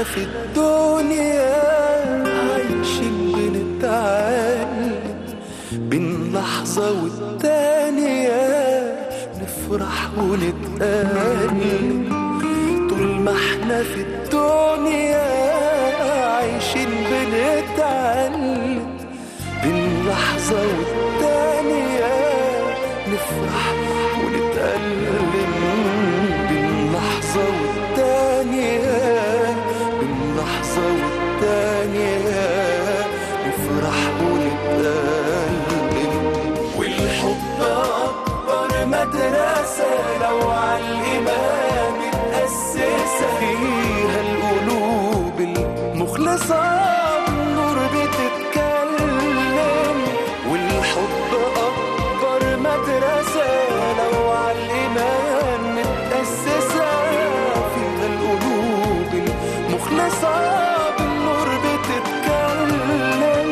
احنا في الدنيا عايشين بنتعلم بين لحظة والتانية نفرح ونتألم طول ما احنا في الدنيا عايشين بنتعلم بين لحظة والتانية نفرح ونتألم بين لحظة والتانية بين لحظة والتانية نفرح ونتألم والحب أكبر مدرسة لو على الإيمان متأسسة فيها القلوب المخلصة النور بتتكلم والحب أكبر مدرسة لو على الإيمان متأسسة فيها القلوب المخلصة بالنور بتتكلم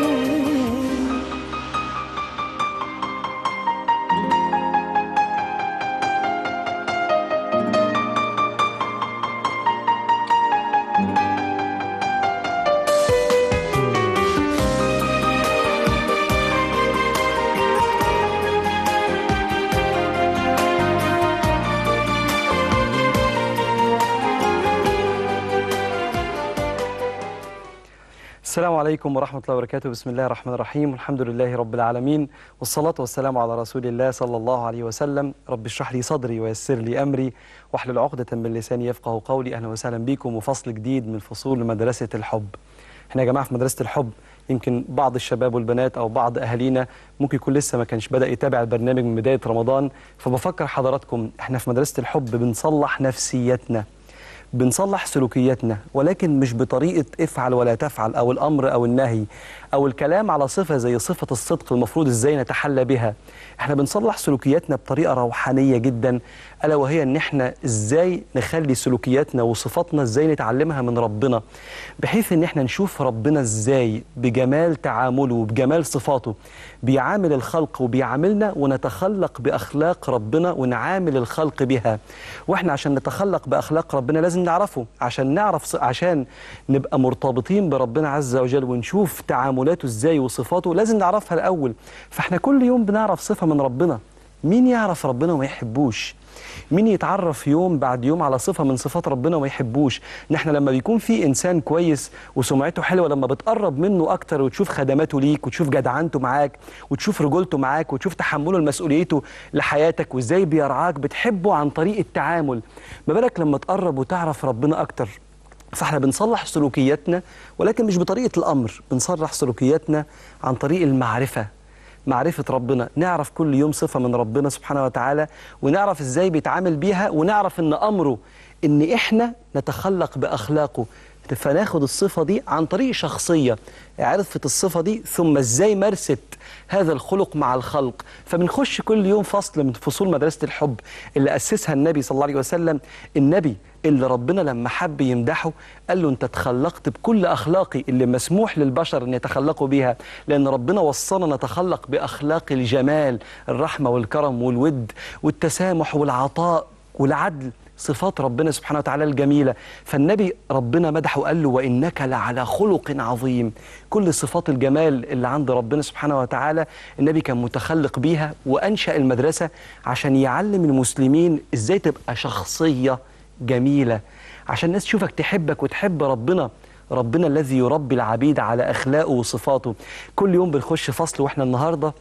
السلام عليكم ورحمة الله وبركاته بسم الله الرحمن الرحيم والحمد لله رب العالمين والصلاة والسلام على رسول الله صلى الله عليه وسلم رب اشرح لي صدري ويسر لي أمري واحلل عقدة من لساني يفقه قولي أهلا وسهلا بكم وفصل جديد من فصول مدرسة الحب احنا يا جماعة في مدرسة الحب يمكن بعض الشباب والبنات أو بعض أهالينا ممكن يكون لسه ما كانش بدأ يتابع البرنامج من بداية رمضان فبفكر حضراتكم احنا في مدرسة الحب بنصلح نفسيتنا بنصلح سلوكياتنا ولكن مش بطريقة افعل ولا تفعل أو الأمر أو النهي أو الكلام على صفة زي صفة الصدق المفروض إزاي نتحلى بها احنا بنصلح سلوكياتنا بطريقة روحانية جدا ألا وهي إن احنا إزاي نخلي سلوكياتنا وصفاتنا إزاي نتعلمها من ربنا بحيث إن احنا نشوف ربنا إزاي بجمال تعامله وبجمال صفاته بيعامل الخلق وبيعاملنا ونتخلق بأخلاق ربنا ونعامل الخلق بها واحنا عشان نتخلق بأخلاق ربنا لازم نعرفه عشان نعرف ص- عشان نبقى مرتبطين بربنا عز وجل ونشوف تعاملاته ازاي وصفاته لازم نعرفها الأول فاحنا كل يوم بنعرف صفة من ربنا مين يعرف ربنا وما يحبوش مين يتعرف يوم بعد يوم على صفة من صفات ربنا وما يحبوش ان احنا لما بيكون في انسان كويس وسمعته حلوة لما بتقرب منه اكتر وتشوف خدماته ليك وتشوف جدعنته معاك وتشوف رجولته معاك وتشوف تحمله لمسؤوليته لحياتك وازاي بيرعاك بتحبه عن طريق التعامل ما بالك لما تقرب وتعرف ربنا اكتر فاحنا بنصلح سلوكياتنا ولكن مش بطريقة الأمر بنصلح سلوكياتنا عن طريق المعرفة معرفة ربنا نعرف كل يوم صفة من ربنا سبحانه وتعالى ونعرف ازاي بيتعامل بيها ونعرف ان أمره ان احنا نتخلق بأخلاقه فناخد الصفة دي عن طريق شخصية عرفت الصفة دي ثم ازاي مارست هذا الخلق مع الخلق فبنخش كل يوم فصل من فصول مدرسة الحب اللي أسسها النبي صلى الله عليه وسلم النبي اللي ربنا لما حب يمدحه قال له انت تخلقت بكل اخلاقي اللي مسموح للبشر ان يتخلقوا بيها لان ربنا وصانا نتخلق باخلاق الجمال الرحمه والكرم والود والتسامح والعطاء والعدل صفات ربنا سبحانه وتعالى الجميلة فالنبي ربنا مدحه وقال له وإنك لعلى خلق عظيم كل صفات الجمال اللي عند ربنا سبحانه وتعالى النبي كان متخلق بيها وأنشأ المدرسة عشان يعلم المسلمين إزاي تبقى شخصية جميلة عشان الناس تشوفك تحبك وتحب ربنا ربنا الذي يربي العبيد على أخلاقه وصفاته كل يوم بنخش فصل وإحنا النهاردة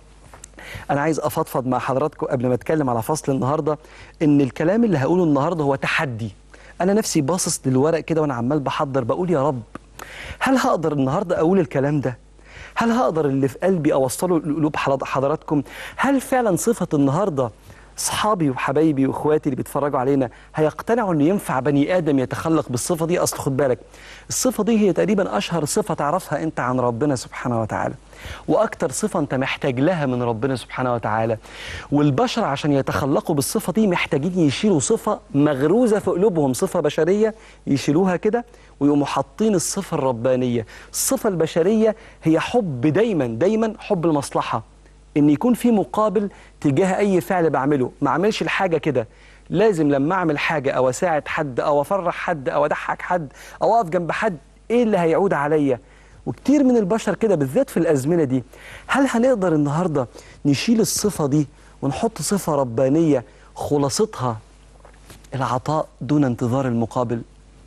أنا عايز أفضفض مع حضراتكم قبل ما أتكلم على فصل النهاردة إن الكلام اللي هقوله النهاردة هو تحدي أنا نفسي باصص للورق كده وأنا عمال بحضر بقول يا رب هل هقدر النهاردة أقول الكلام ده؟ هل هقدر اللي في قلبي أوصله لقلوب حضر- حضراتكم؟ هل فعلا صفة النهاردة اصحابي وحبايبي واخواتي اللي بيتفرجوا علينا هيقتنعوا ان ينفع بني ادم يتخلق بالصفه دي اصل خد بالك الصفه دي هي تقريبا اشهر صفه تعرفها انت عن ربنا سبحانه وتعالى واكتر صفه انت محتاج لها من ربنا سبحانه وتعالى والبشر عشان يتخلقوا بالصفه دي محتاجين يشيلوا صفه مغروزه في قلوبهم صفه بشريه يشيلوها كده ويقوموا حاطين الصفه الربانيه الصفه البشريه هي حب دايما دايما حب المصلحه ان يكون في مقابل تجاه اي فعل بعمله ما اعملش الحاجه كده لازم لما اعمل حاجه او اساعد حد او افرح حد او اضحك حد او اقف جنب حد ايه اللي هيعود عليا وكتير من البشر كده بالذات في الازمنه دي هل هنقدر النهارده نشيل الصفه دي ونحط صفه ربانيه خلاصتها العطاء دون انتظار المقابل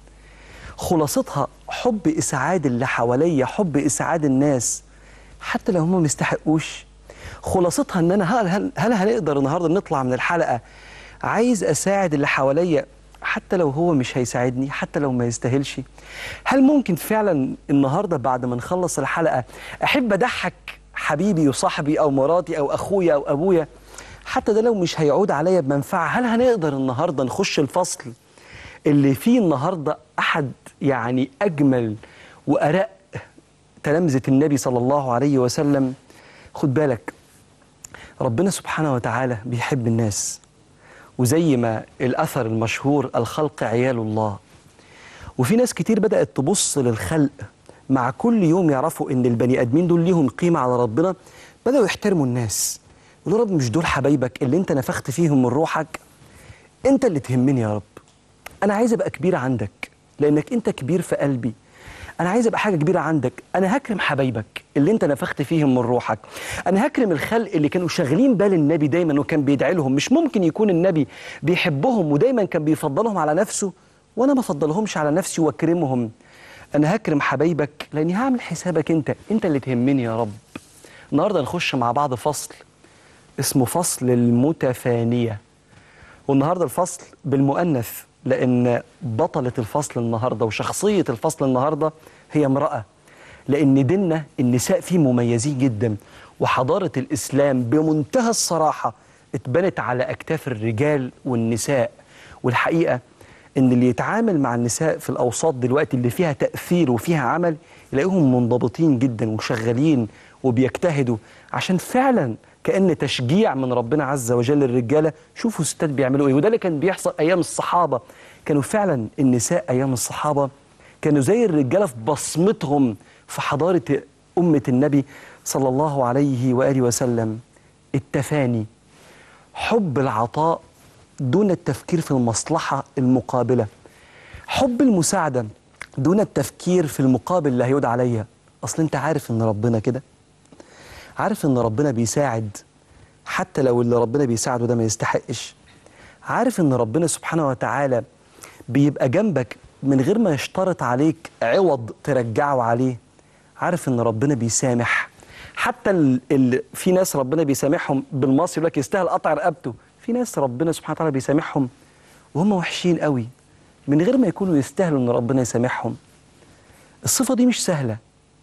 خلاصتها حب اسعاد اللي حواليا حب اسعاد الناس حتى لو هم ما يستحقوش خلاصتها ان انا هل, هل, هل هنقدر النهارده نطلع من الحلقه عايز اساعد اللي حواليا حتى لو هو مش هيساعدني حتى لو ما يستاهلش هل ممكن فعلا النهارده بعد ما نخلص الحلقه احب اضحك حبيبي وصاحبي او مراتي او اخويا او ابويا حتى ده لو مش هيعود عليا بمنفعه هل هنقدر النهارده نخش الفصل اللي فيه النهارده احد يعني اجمل وارق تلامذه النبي صلى الله عليه وسلم خد بالك ربنا سبحانه وتعالى بيحب الناس وزي ما الاثر المشهور الخلق عيال الله وفي ناس كتير بدات تبص للخلق مع كل يوم يعرفوا ان البني ادمين دول ليهم قيمه على ربنا بداوا يحترموا الناس يقولوا يا رب مش دول حبايبك اللي انت نفخت فيهم من روحك انت اللي تهمني يا رب انا عايز ابقى كبير عندك لانك انت كبير في قلبي انا عايز ابقى حاجه كبيره عندك انا هكرم حبايبك اللي انت نفخت فيهم من روحك انا هكرم الخلق اللي كانوا شاغلين بال النبي دايما وكان بيدعي لهم مش ممكن يكون النبي بيحبهم ودايما كان بيفضلهم على نفسه وانا ما افضلهمش على نفسي واكرمهم انا هكرم حبايبك لاني هعمل حسابك انت انت اللي تهمني يا رب النهارده نخش مع بعض فصل اسمه فصل المتفانيه والنهارده الفصل بالمؤنث لان بطله الفصل النهارده وشخصيه الفصل النهارده هي امراه لان ديننا النساء فيه مميزين جدا وحضاره الاسلام بمنتهى الصراحه اتبنت على اكتاف الرجال والنساء والحقيقه ان اللي يتعامل مع النساء في الاوساط دلوقتي اللي فيها تاثير وفيها عمل يلاقيهم منضبطين جدا وشغالين وبيجتهدوا عشان فعلا كأن تشجيع من ربنا عز وجل للرجاله شوفوا الستات بيعملوا ايه وده اللي كان بيحصل ايام الصحابه كانوا فعلا النساء ايام الصحابه كانوا زي الرجاله في بصمتهم في حضاره امه النبي صلى الله عليه واله وسلم التفاني حب العطاء دون التفكير في المصلحه المقابله حب المساعده دون التفكير في المقابل اللي هيود عليا اصل انت عارف ان ربنا كده عارف ان ربنا بيساعد حتى لو اللي ربنا بيساعده ده ما يستحقش عارف ان ربنا سبحانه وتعالى بيبقى جنبك من غير ما يشترط عليك عوض ترجعه عليه عارف ان ربنا بيسامح حتى ال... ال... في ناس ربنا بيسامحهم بالمصري يقول لك يستاهل قطع رقبته في ناس ربنا سبحانه وتعالى بيسامحهم وهم وحشين قوي من غير ما يكونوا يستاهلوا ان ربنا يسامحهم الصفه دي مش سهله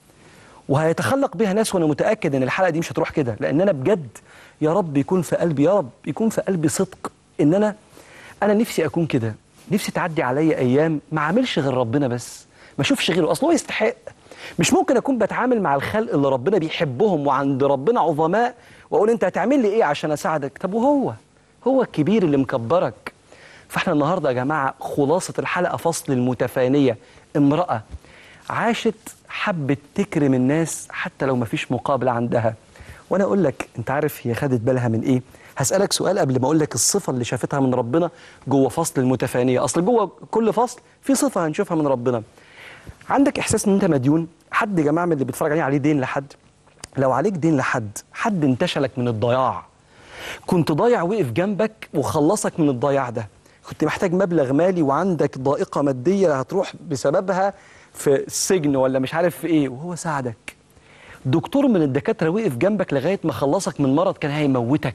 وهيتخلق بها ناس وانا متاكد ان الحلقه دي مش هتروح كده لان انا بجد يا رب يكون في قلبي يا رب يكون في قلبي صدق ان انا انا نفسي اكون كده نفسي تعدي عليا ايام ما اعملش غير ربنا بس ما اشوفش غيره اصل هو يستحق مش ممكن اكون بتعامل مع الخلق اللي ربنا بيحبهم وعند ربنا عظماء واقول انت هتعمل لي ايه عشان اساعدك طب وهو هو الكبير اللي مكبرك فاحنا النهارده يا جماعه خلاصه الحلقه فصل المتفانيه امراه عاشت حبت تكرم الناس حتى لو مفيش مقابل عندها وانا اقول لك انت عارف هي خدت بالها من ايه هسالك سؤال قبل ما اقول لك الصفه اللي شافتها من ربنا جوه فصل المتفانيه اصل جوه كل فصل في صفه هنشوفها من ربنا عندك احساس ان انت مديون حد يا جماعه من اللي بيتفرج عليه عليه دين لحد لو عليك دين لحد حد انتشلك من الضياع كنت ضايع وقف جنبك وخلصك من الضياع ده كنت محتاج مبلغ مالي وعندك ضائقه ماديه هتروح بسببها في السجن ولا مش عارف في ايه وهو ساعدك دكتور من الدكاتره وقف جنبك لغايه ما خلصك من مرض كان هيموتك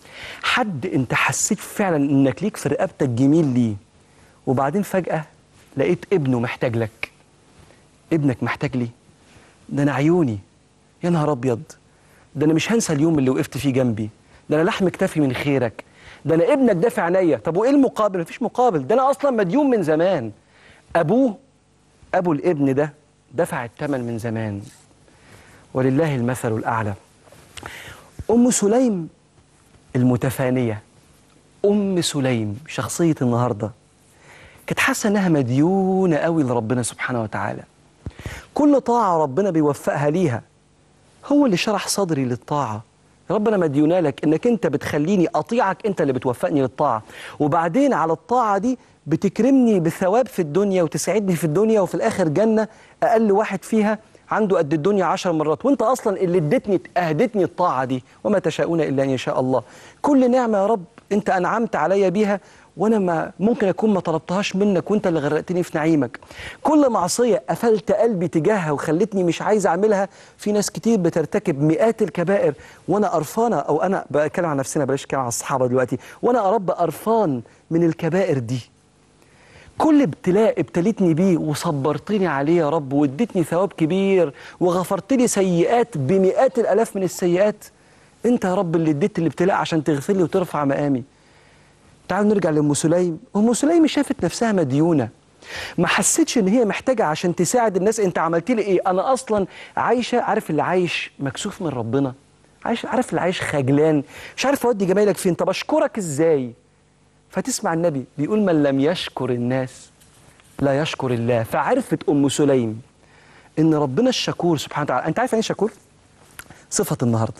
حد انت حسيت فعلا انك ليك في رقبتك جميل ليه وبعدين فجاه لقيت ابنه محتاج لك ابنك محتاج لي ده انا عيوني يا نهار ابيض ده انا مش هنسى اليوم اللي وقفت فيه جنبي ده انا لحم كتافي من خيرك ده انا ابنك ده في عينيا طب وايه المقابل مفيش مقابل ده انا اصلا مديون من زمان ابوه ابو الابن ده دفع الثمن من زمان ولله المثل الاعلى ام سليم المتفانيه ام سليم شخصيه النهارده كانت حاسه انها مديونه قوي لربنا سبحانه وتعالى كل طاعه ربنا بيوفقها ليها هو اللي شرح صدري للطاعه يا رب انا مديونه لك انك انت بتخليني اطيعك انت اللي بتوفقني للطاعه وبعدين على الطاعه دي بتكرمني بالثواب في الدنيا وتسعدني في الدنيا وفي الاخر جنه اقل واحد فيها عنده قد الدنيا عشر مرات وانت اصلا اللي اديتني اهدتني الطاعه دي وما تشاءون الا ان يشاء الله كل نعمه يا رب انت انعمت عليا بيها وانا ما ممكن اكون ما طلبتهاش منك وانت اللي غرقتني في نعيمك كل معصيه قفلت قلبي تجاهها وخلتني مش عايز اعملها في ناس كتير بترتكب مئات الكبائر وانا قرفانه او انا بتكلم عن نفسنا بلاش اتكلم عن الصحابه دلوقتي وانا يا رب قرفان من الكبائر دي كل ابتلاء ابتليتني بيه وصبرتني عليه يا رب واديتني ثواب كبير وغفرت لي سيئات بمئات الالاف من السيئات انت يا رب اللي اديت الابتلاء عشان تغفر لي وترفع مقامي تعالوا نرجع لام سليم ام سليم شافت نفسها مديونه ما حسيتش ان هي محتاجه عشان تساعد الناس انت عملت لي ايه انا اصلا عايشه عارف اللي عايش مكسوف من ربنا عايش عارف اللي عايش خجلان مش عارف اودي جمايلك فين طب اشكرك ازاي فتسمع النبي بيقول من لم يشكر الناس لا يشكر الله فعرفت ام سليم ان ربنا الشكور سبحانه وتعالى انت عارف يعني ايه شكور صفه النهارده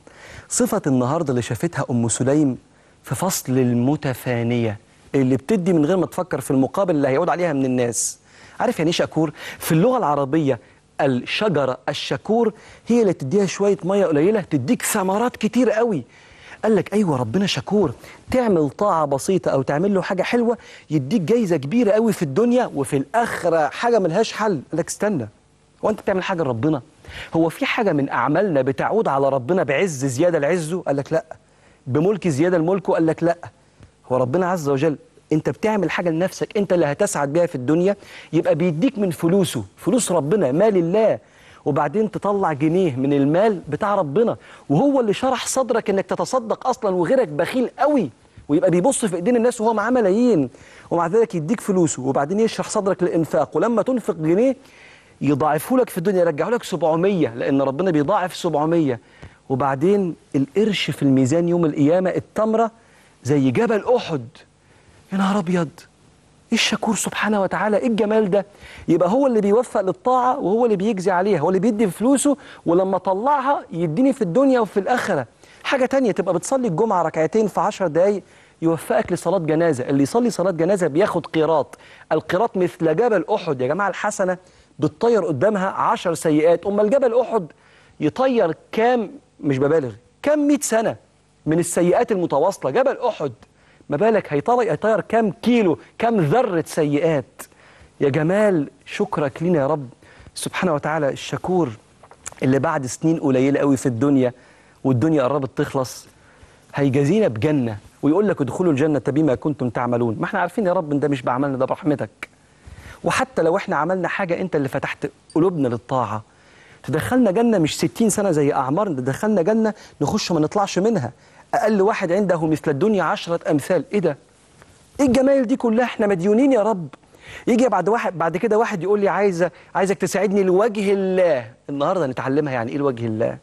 صفه النهارده اللي شافتها ام سليم في فصل المتفانيه اللي بتدي من غير ما تفكر في المقابل اللي هيعود عليها من الناس عارف يعني ايه شكور في اللغه العربيه الشجره الشكور هي اللي تديها شويه ميه قليله تديك ثمرات كتير قوي قال لك ايوه ربنا شكور تعمل طاعه بسيطه او تعمل له حاجه حلوه يديك جايزه كبيره قوي في الدنيا وفي الاخره حاجه ملهاش حل قال لك استنى هو انت بتعمل حاجه لربنا هو في حاجه من اعمالنا بتعود على ربنا بعز زياده لعزه قال لك لا بملك زياده لملكه قال لك لا هو ربنا عز وجل انت بتعمل حاجه لنفسك انت اللي هتسعد بيها في الدنيا يبقى بيديك من فلوسه فلوس ربنا مال الله وبعدين تطلع جنيه من المال بتاع ربنا وهو اللي شرح صدرك انك تتصدق اصلا وغيرك بخيل قوي ويبقى بيبص في ايدين الناس وهو معاه ملايين ومع ذلك يديك فلوسه وبعدين يشرح صدرك للانفاق ولما تنفق جنيه يضاعفه لك في الدنيا يرجعه لك 700 لان ربنا بيضاعف 700 وبعدين القرش في الميزان يوم القيامه التمره زي جبل احد يا نهار ابيض ايه الشكور سبحانه وتعالى ايه الجمال ده يبقى هو اللي بيوفق للطاعه وهو اللي بيجزي عليها هو اللي بيدي فلوسه ولما طلعها يديني في الدنيا وفي الاخره حاجه تانية تبقى بتصلي الجمعه ركعتين في 10 دقايق يوفقك لصلاه جنازه اللي يصلي صلاه جنازه بياخد قيراط القيراط مثل جبل احد يا جماعه الحسنه بتطير قدامها 10 سيئات امال جبل احد يطير كام مش ببالغ كام 100 سنه من السيئات المتواصله جبل احد ما بالك هيطير هيطير كام كيلو كام ذرة سيئات يا جمال شكرك لينا يا رب سبحانه وتعالى الشكور اللي بعد سنين قليلة قوي في الدنيا والدنيا قربت تخلص هيجازينا بجنة ويقول لك ادخلوا الجنة بما كنتم تعملون ما احنا عارفين يا رب ان ده مش بعملنا ده برحمتك وحتى لو احنا عملنا حاجة انت اللي فتحت قلوبنا للطاعة تدخلنا جنة مش 60 سنة زي أعمارنا تدخلنا جنة نخش ما نطلعش منها أقل واحد عنده مثل الدنيا عشرة أمثال إيه ده؟ إيه الجمايل دي كلها إحنا مديونين يا رب يجي بعد واحد بعد كده واحد يقول لي عايز عايزك تساعدني لوجه الله النهارده نتعلمها يعني ايه لوجه الله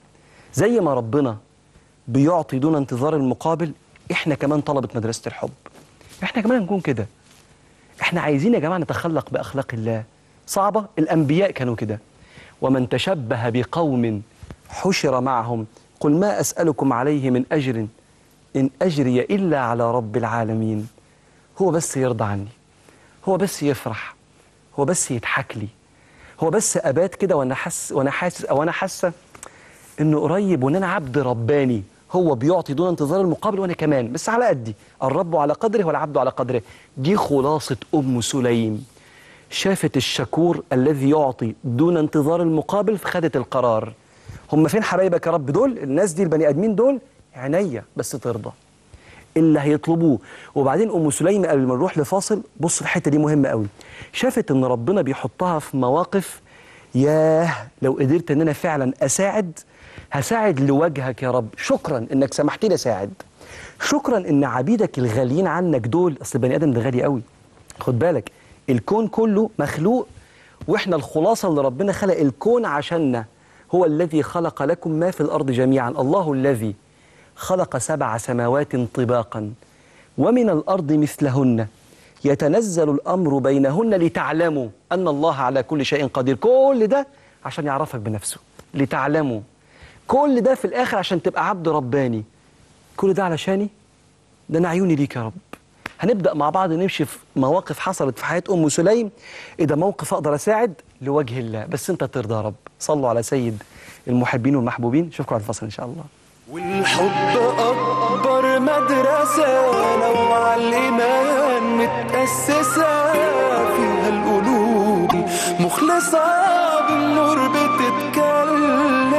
زي ما ربنا بيعطي دون انتظار المقابل احنا كمان طلبة مدرسة الحب احنا كمان نكون كده احنا عايزين يا جماعة نتخلق بأخلاق الله صعبة الأنبياء كانوا كده ومن تشبه بقوم حشر معهم قل ما أسألكم عليه من أجر إن أجري إلا على رب العالمين هو بس يرضى عني هو بس يفرح هو بس يضحك لي هو بس أبات كده وأنا حس وأنا حاسس أو أنا حاسة إنه قريب وإن أنا عبد رباني هو بيعطي دون انتظار المقابل وأنا كمان بس على قدي الرب على قدره والعبد على قدره دي خلاصة أم سليم شافت الشكور الذي يعطي دون انتظار المقابل فخدت القرار هم فين حبايبك يا رب دول الناس دي البني ادمين دول عينيا بس ترضى اللي هيطلبوه وبعدين ام سليم قبل ما نروح لفاصل بص الحته دي مهمه قوي شافت ان ربنا بيحطها في مواقف ياه لو قدرت ان انا فعلا اساعد هساعد لوجهك يا رب شكرا انك سمحت لي اساعد شكرا ان عبيدك الغاليين عنك دول اصل البني ادم ده غالي قوي خد بالك الكون كله مخلوق واحنا الخلاصه اللي ربنا خلق الكون عشاننا هو الذي خلق لكم ما في الارض جميعا الله الذي خلق سبع سماوات طباقا ومن الارض مثلهن يتنزل الامر بينهن لتعلموا ان الله على كل شيء قدير كل ده عشان يعرفك بنفسه لتعلموا كل ده في الاخر عشان تبقى عبد رباني كل ده علشاني ده انا عيوني ليك يا رب هنبدا مع بعض نمشي في مواقف حصلت في حياه ام سليم ايه ده موقف اقدر اساعد لوجه الله بس انت ترضى يا رب صلوا على سيد المحبين والمحبوبين اشوفكم على الفصل ان شاء الله والحب أكبر مدرسة لو على الإيمان متأسسة فيها القلوب مخلصة بالنور بتتكلم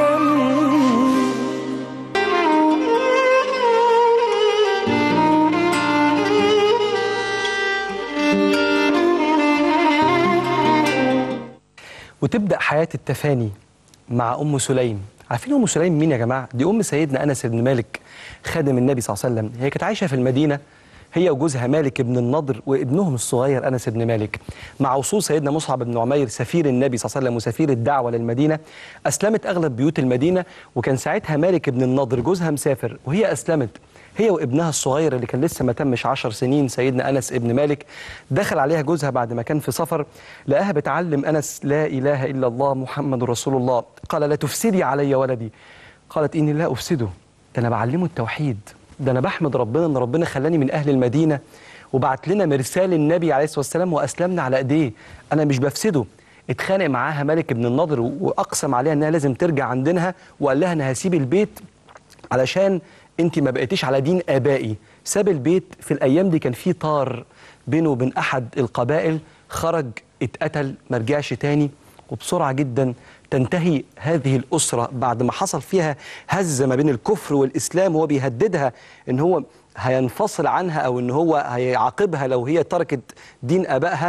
وتبدا حياه التفاني مع ام سليم عارفين ام سليم مين يا جماعه دي ام سيدنا انس بن مالك خادم النبي صلى الله عليه وسلم هي كانت عايشه في المدينه هي وجوزها مالك بن النضر وابنهم الصغير انس بن مالك مع وصول سيدنا مصعب بن عمير سفير النبي صلى الله عليه وسلم وسفير الدعوه للمدينه اسلمت اغلب بيوت المدينه وكان ساعتها مالك بن النضر جوزها مسافر وهي اسلمت هي وابنها الصغير اللي كان لسه ما تمش عشر سنين سيدنا أنس ابن مالك دخل عليها جوزها بعد ما كان في سفر لقاها بتعلم أنس لا إله إلا الله محمد رسول الله قال لا تفسدي علي ولدي قالت إني لا أفسده ده أنا بعلمه التوحيد ده أنا بحمد ربنا إن ربنا خلاني من أهل المدينة وبعت لنا مرسال النبي عليه الصلاة والسلام وأسلمنا على إيديه أنا مش بفسده اتخانق معاها مالك بن النضر وأقسم عليها إنها لازم ترجع عن دينها وقال لها أنا هسيب البيت علشان انت ما بقيتيش على دين ابائي ساب البيت في الايام دي كان في طار بينه وبين احد القبائل خرج اتقتل ما رجعش تاني وبسرعه جدا تنتهي هذه الاسره بعد ما حصل فيها هزه ما بين الكفر والاسلام وهو بيهددها ان هو هينفصل عنها او ان هو هيعاقبها لو هي تركت دين ابائها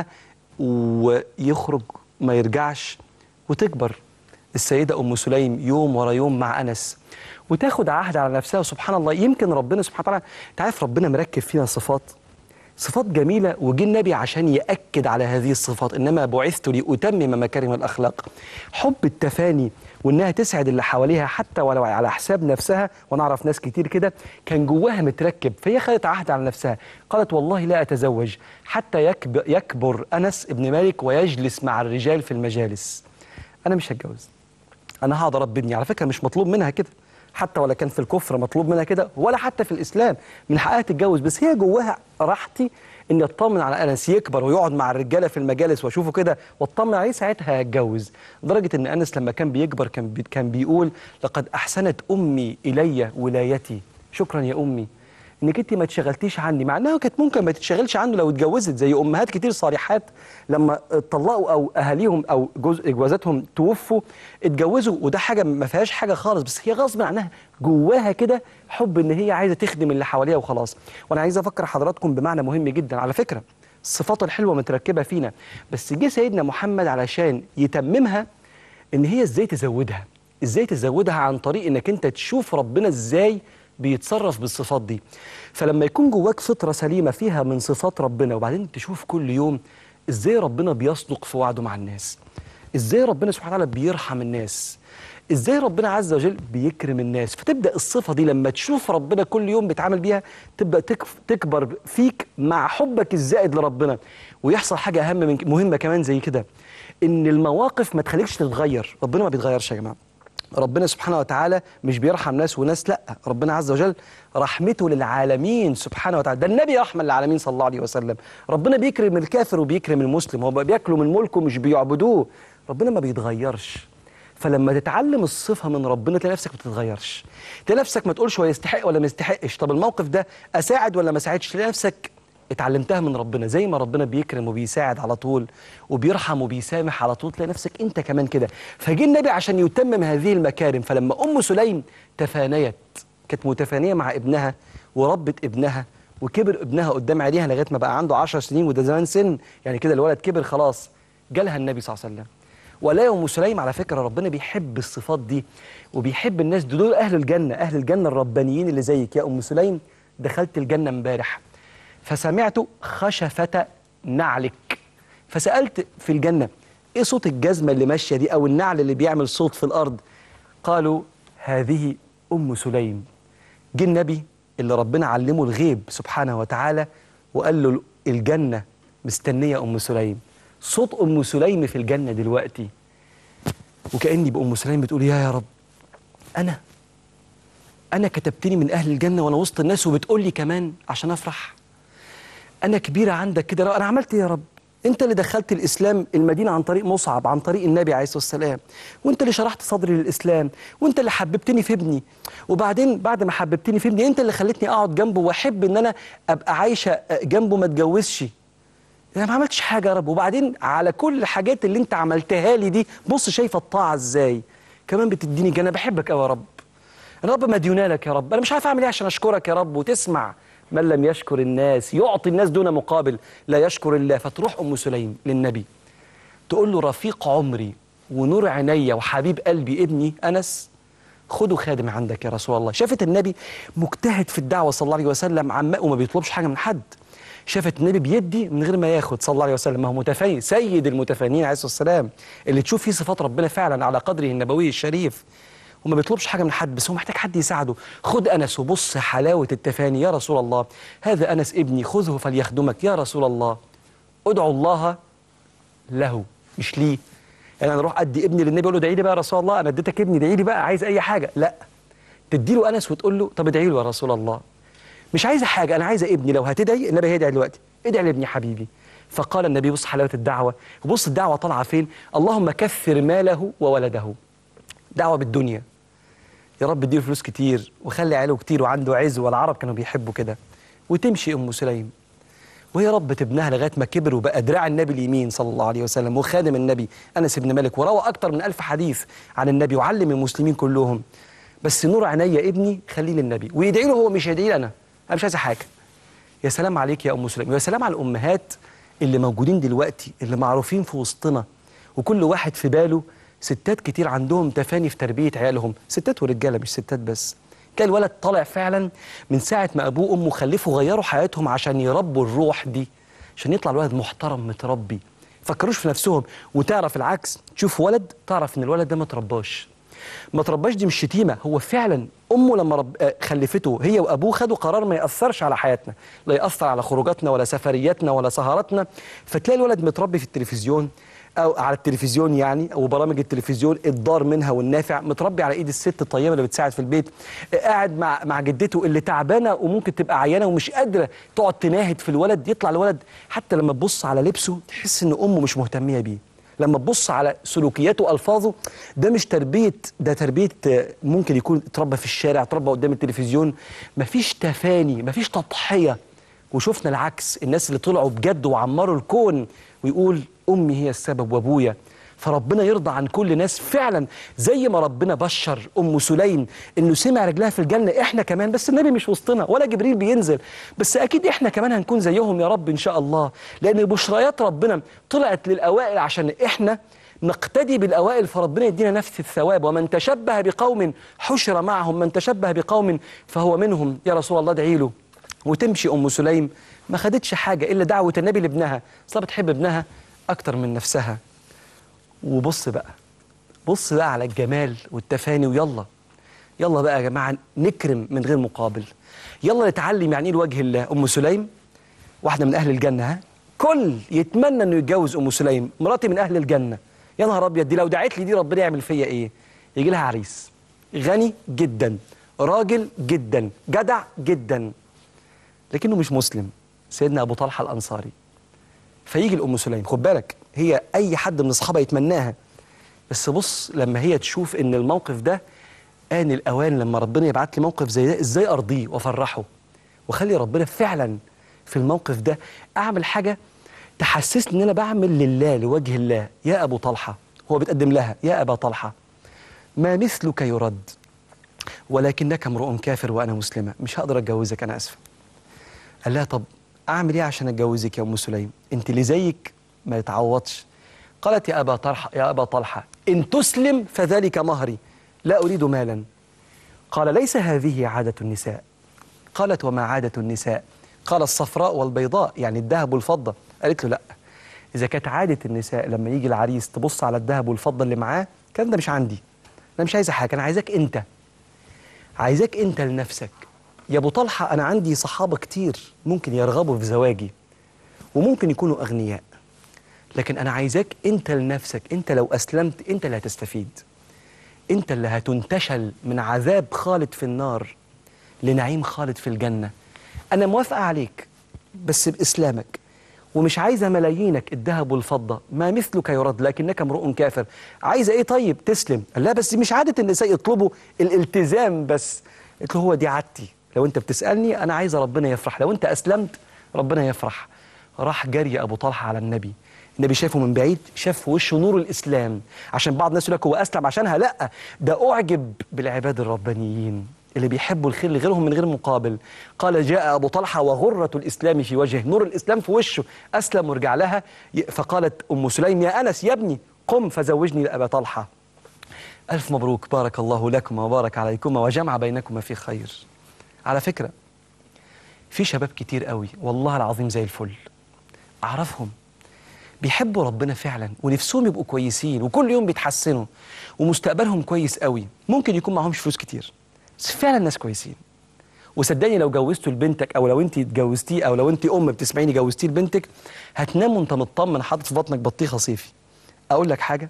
ويخرج ما يرجعش وتكبر السيده ام سليم يوم ورا يوم مع انس وتاخد عهد على نفسها وسبحان الله يمكن ربنا سبحانه وتعالى انت عارف ربنا مركب فينا صفات صفات جميلة وجه النبي عشان يأكد على هذه الصفات إنما بعثت لأتمم مكارم الأخلاق حب التفاني وإنها تسعد اللي حواليها حتى ولو على حساب نفسها وأنا أعرف ناس كتير كده كان جواها متركب فهي خدت عهد على نفسها قالت والله لا أتزوج حتى يكبر, يكبر أنس ابن مالك ويجلس مع الرجال في المجالس أنا مش هتجوز أنا هقعد أربي ابني على فكرة مش مطلوب منها كده حتى ولا كان في الكفر مطلوب منها كده ولا حتى في الاسلام من حقها تتجوز بس هي جواها راحتي اني اطمن على انس يكبر ويقعد مع الرجاله في المجالس واشوفه كده واطمن عليه ساعتها هيتجوز لدرجه ان انس لما كان بيكبر كان بي كان بيقول لقد احسنت امي الي ولايتي شكرا يا امي انك انت ما تشغلتيش عني مع انها كانت ممكن ما تتشغلش عنه لو اتجوزت زي امهات كتير صالحات لما اتطلقوا او اهاليهم او جوز جوازاتهم توفوا اتجوزوا وده حاجه ما فيهاش حاجه خالص بس هي غصب عنها جواها كده حب ان هي عايزه تخدم اللي حواليها وخلاص وانا عايز افكر حضراتكم بمعنى مهم جدا على فكره الصفات الحلوه متركبه فينا بس جه سيدنا محمد علشان يتممها ان هي ازاي تزودها ازاي تزودها عن طريق انك انت تشوف ربنا ازاي بيتصرف بالصفات دي فلما يكون جواك فطرة سليمة فيها من صفات ربنا وبعدين تشوف كل يوم ازاي ربنا بيصدق في وعده مع الناس ازاي ربنا سبحانه وتعالى بيرحم الناس ازاي ربنا عز وجل بيكرم الناس فتبدا الصفه دي لما تشوف ربنا كل يوم بيتعامل بيها تبدا تكف تكبر فيك مع حبك الزائد لربنا ويحصل حاجه اهم من مهمه كمان زي كده ان المواقف ما تخليكش تتغير ربنا ما بيتغيرش يا جماعه ربنا سبحانه وتعالى مش بيرحم ناس وناس لا ربنا عز وجل رحمته للعالمين سبحانه وتعالى ده النبي رحمة للعالمين صلى الله عليه وسلم ربنا بيكرم الكافر وبيكرم المسلم هو بياكلوا من ملكه مش بيعبدوه ربنا ما بيتغيرش فلما تتعلم الصفة من ربنا تلاقي نفسك ما بتتغيرش تلاقي نفسك ما تقولش هو يستحق ولا ما يستحقش طب الموقف ده أساعد ولا ما أساعدش تلاقي نفسك اتعلمتها من ربنا زي ما ربنا بيكرم وبيساعد على طول وبيرحم وبيسامح على طول تلاقي نفسك انت كمان كده فجه النبي عشان يتمم هذه المكارم فلما ام سليم تفانيت كانت متفانيه مع ابنها وربت ابنها وكبر ابنها قدام عينيها لغايه ما بقى عنده 10 سنين وده زمان سن يعني كده الولد كبر خلاص جالها النبي صلى الله عليه وسلم ولا يا ام سليم على فكره ربنا بيحب الصفات دي وبيحب الناس دول, دول اهل الجنه اهل الجنه الربانيين اللي زيك يا ام سليم دخلت الجنه امبارح فسمعت خشفة نعلك فسألت في الجنة ايه صوت الجزمة اللي ماشية دي او النعل اللي بيعمل صوت في الارض قالوا هذه ام سليم جه النبي اللي ربنا علمه الغيب سبحانه وتعالى وقال له الجنة مستنية ام سليم صوت ام سليم في الجنة دلوقتي وكأني بأم سليم بتقول يا يا رب انا انا كتبتني من اهل الجنه وانا وسط الناس وبتقول لي كمان عشان افرح انا كبيره عندك كده يا رب. انا عملت ايه يا رب انت اللي دخلت الاسلام المدينه عن طريق مصعب عن طريق النبي عليه الصلاه والسلام وانت اللي شرحت صدري للاسلام وانت اللي حببتني في ابني وبعدين بعد ما حببتني في ابني انت اللي خلتني اقعد جنبه واحب ان انا ابقى عايشه جنبه ما اتجوزش انا ما عملتش حاجه يا رب وبعدين على كل الحاجات اللي انت عملتها لي دي بص شايفه الطاعه ازاي كمان بتديني جنه بحبك قوي يا رب انا رب مديونه لك يا رب انا مش عارف اعمل ايه عشان اشكرك يا رب وتسمع من لم يشكر الناس يعطي الناس دون مقابل لا يشكر الله فتروح ام سليم للنبي تقول له رفيق عمري ونور عينيا وحبيب قلبي ابني انس خده خادم عندك يا رسول الله شافت النبي مجتهد في الدعوه صلى الله عليه وسلم عماء وما بيطلبش حاجه من حد شافت النبي بيدي من غير ما ياخد صلى الله عليه وسلم ما هو متفاني سيد المتفانين عليه الصلاه والسلام اللي تشوف فيه صفات ربنا فعلا على قدره النبوي الشريف وما بيطلبش حاجه من حد بس هو محتاج حد يساعده خد انس وبص حلاوه التفاني يا رسول الله هذا انس ابني خذه فليخدمك يا رسول الله ادعو الله له مش ليه يعني انا اروح ادي ابني للنبي اقول له ادعي لي بقى يا رسول الله انا اديتك ابني ادعي لي بقى عايز اي حاجه لا تدي له انس وتقول له طب ادعي له يا رسول الله مش عايزه حاجه انا عايزه ابني لو هتدعي النبي هيدعي دلوقتي ادعي لابني حبيبي فقال النبي بص حلاوه الدعوه وبص الدعوه طالعه فين اللهم كثر ماله وولده دعوه بالدنيا يا رب اديله فلوس كتير وخلي عياله كتير وعنده عز والعرب كانوا بيحبوا كده وتمشي ام سليم وهي رب ابنها لغايه ما كبر وبقى دراع النبي اليمين صلى الله عليه وسلم وخادم النبي انس بن مالك وروى اكتر من ألف حديث عن النبي وعلم المسلمين كلهم بس نور عينيا ابني خليه للنبي ويدعي له هو مش هيدعي لي انا انا مش عايزه حاجه يا سلام عليك يا ام سليم ويا سلام على الامهات اللي موجودين دلوقتي اللي معروفين في وسطنا وكل واحد في باله ستات كتير عندهم تفاني في تربيه عيالهم ستات ورجاله مش ستات بس تلاقي الولد طالع فعلا من ساعه ما ابوه وامه خلفوا غيروا حياتهم عشان يربوا الروح دي عشان يطلع الولد محترم متربي فكروش في نفسهم وتعرف العكس تشوف ولد تعرف ان الولد ده ما ترباش ما ترباش دي مش شتيمه هو فعلا امه لما رب... آه، خلفته هي وابوه خدوا قرار ما ياثرش على حياتنا لا ياثر على خروجاتنا ولا سفرياتنا ولا سهراتنا فتلاقي الولد متربي في التلفزيون او على التلفزيون يعني او برامج التلفزيون الضار منها والنافع متربي على ايد الست الطيبه اللي بتساعد في البيت آه، قاعد مع مع جدته اللي تعبانه وممكن تبقى عيانه ومش قادره تقعد تناهد في الولد يطلع الولد حتى لما تبص على لبسه تحس ان امه مش مهتميه بيه لما تبص على سلوكياته والفاظه ده مش تربيه ده تربيه آه، ممكن يكون اتربى في الشارع اتربى قدام التلفزيون مفيش تفاني مفيش تضحيه وشفنا العكس الناس اللي طلعوا بجد وعمروا الكون ويقول امي هي السبب وابويا فربنا يرضى عن كل ناس فعلا زي ما ربنا بشر ام سليم انه سمع رجلها في الجنه احنا كمان بس النبي مش وسطنا ولا جبريل بينزل بس اكيد احنا كمان هنكون زيهم يا رب ان شاء الله لان بشريات ربنا طلعت للاوائل عشان احنا نقتدي بالاوائل فربنا يدينا نفس الثواب ومن تشبه بقوم حشر معهم من تشبه بقوم فهو منهم يا رسول الله ادعي له وتمشي ام سليم ما خدتش حاجه الا دعوه النبي لابنها اصلا بتحب ابنها اكتر من نفسها وبص بقى بص بقى على الجمال والتفاني ويلا يلا بقى يا جماعه نكرم من غير مقابل يلا نتعلم يعني ايه لوجه الله ام سليم واحده من اهل الجنه ها كل يتمنى انه يتجوز ام سليم مراتي من اهل الجنه يا نهار ابيض دي لو دعت لي دي ربنا يعمل فيا ايه يجي لها عريس غني جدا راجل جدا جدع جدا لكنه مش مسلم سيدنا ابو طلحه الانصاري فيجي الام سليم خد بالك هي اي حد من اصحابها يتمناها بس بص لما هي تشوف ان الموقف ده آن الأوان لما ربنا يبعت لي موقف زي ده إزاي أرضيه وأفرحه وخلي ربنا فعلا في الموقف ده أعمل حاجة تحسسني إن أنا بعمل لله لوجه الله يا أبو طلحة هو بيتقدم لها يا أبا طلحة ما مثلك يرد ولكنك امرؤ كافر وأنا مسلمة مش هقدر أتجوزك أنا آسفة قال لها طب أعمل إيه عشان أتجوزك يا أم سليم أنت اللي زيك ما يتعوضش قالت يا أبا طلحة يا أبا طلحة إن تسلم فذلك مهري لا أريد مالا قال ليس هذه عادة النساء قالت وما عادة النساء قال الصفراء والبيضاء يعني الذهب والفضة قالت له لا إذا كانت عادة النساء لما يجي العريس تبص على الذهب والفضة اللي معاه كان ده مش عندي أنا مش عايزة حاجة أنا عايزاك أنت عايزاك أنت لنفسك يا أبو طلحة أنا عندي صحابة كتير ممكن يرغبوا في زواجي وممكن يكونوا أغنياء لكن أنا عايزاك أنت لنفسك أنت لو أسلمت أنت اللي هتستفيد انت اللي هتنتشل من عذاب خالد في النار لنعيم خالد في الجنة أنا موافقة عليك بس بإسلامك ومش عايزة ملايينك الذهب والفضة ما مثلك يرد لكنك امرؤ كافر عايزة إيه طيب تسلم لا بس مش عادة النساء يطلبوا الالتزام بس قلت له هو دي عادتي لو أنت بتسألني أنا عايزة ربنا يفرح لو أنت أسلمت ربنا يفرح راح جري أبو طلحة على النبي النبي شافه من بعيد شاف في وشه نور الإسلام عشان بعض الناس يقول لك هو أسلم عشانها لا ده أعجب بالعباد الربانيين اللي بيحبوا الخير لغيرهم من غير مقابل قال جاء أبو طلحة وغرة الإسلام في وجهه نور الإسلام في وشه أسلم ورجع لها ي- فقالت أم سليم يا أنس يا ابني قم فزوجني لأبا طلحة ألف مبروك بارك الله لكم وبارك عليكم وجمع بينكما في خير على فكرة في شباب كتير قوي والله العظيم زي الفل أعرفهم بيحبوا ربنا فعلا ونفسهم يبقوا كويسين وكل يوم بيتحسنوا ومستقبلهم كويس قوي ممكن يكون معهمش فلوس كتير بس فعلا ناس كويسين وصدقني لو جوزته لبنتك او لو انت اتجوزتيه او لو انت ام بتسمعيني جوزتيه لبنتك هتنام وانت مطمن حاطط في بطنك بطيخه صيفي اقول لك حاجه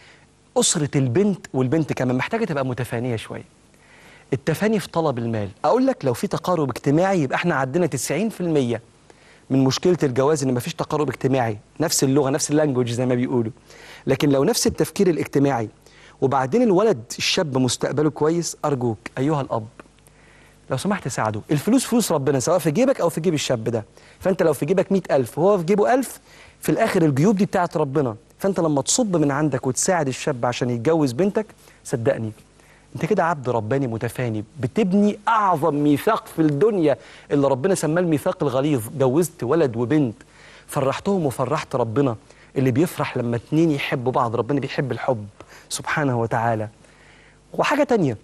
اسره البنت والبنت كمان محتاجه تبقى متفانيه شويه التفاني في طلب المال اقول لك لو في تقارب اجتماعي يبقى احنا عندنا 90% من مشكله الجواز ان مفيش تقارب اجتماعي نفس اللغه نفس اللانجوج زي ما بيقولوا لكن لو نفس التفكير الاجتماعي وبعدين الولد الشاب مستقبله كويس ارجوك ايها الاب لو سمحت ساعده الفلوس فلوس ربنا سواء في جيبك او في جيب الشاب ده فانت لو في جيبك مئة ألف وهو في جيبه ألف في الاخر الجيوب دي بتاعت ربنا فانت لما تصب من عندك وتساعد الشاب عشان يتجوز بنتك صدقني انت كده عبد رباني متفاني بتبني اعظم ميثاق في الدنيا اللي ربنا سماه الميثاق الغليظ جوزت ولد وبنت فرحتهم وفرحت ربنا اللي بيفرح لما اتنين يحبوا بعض ربنا بيحب الحب سبحانه وتعالى وحاجة تانية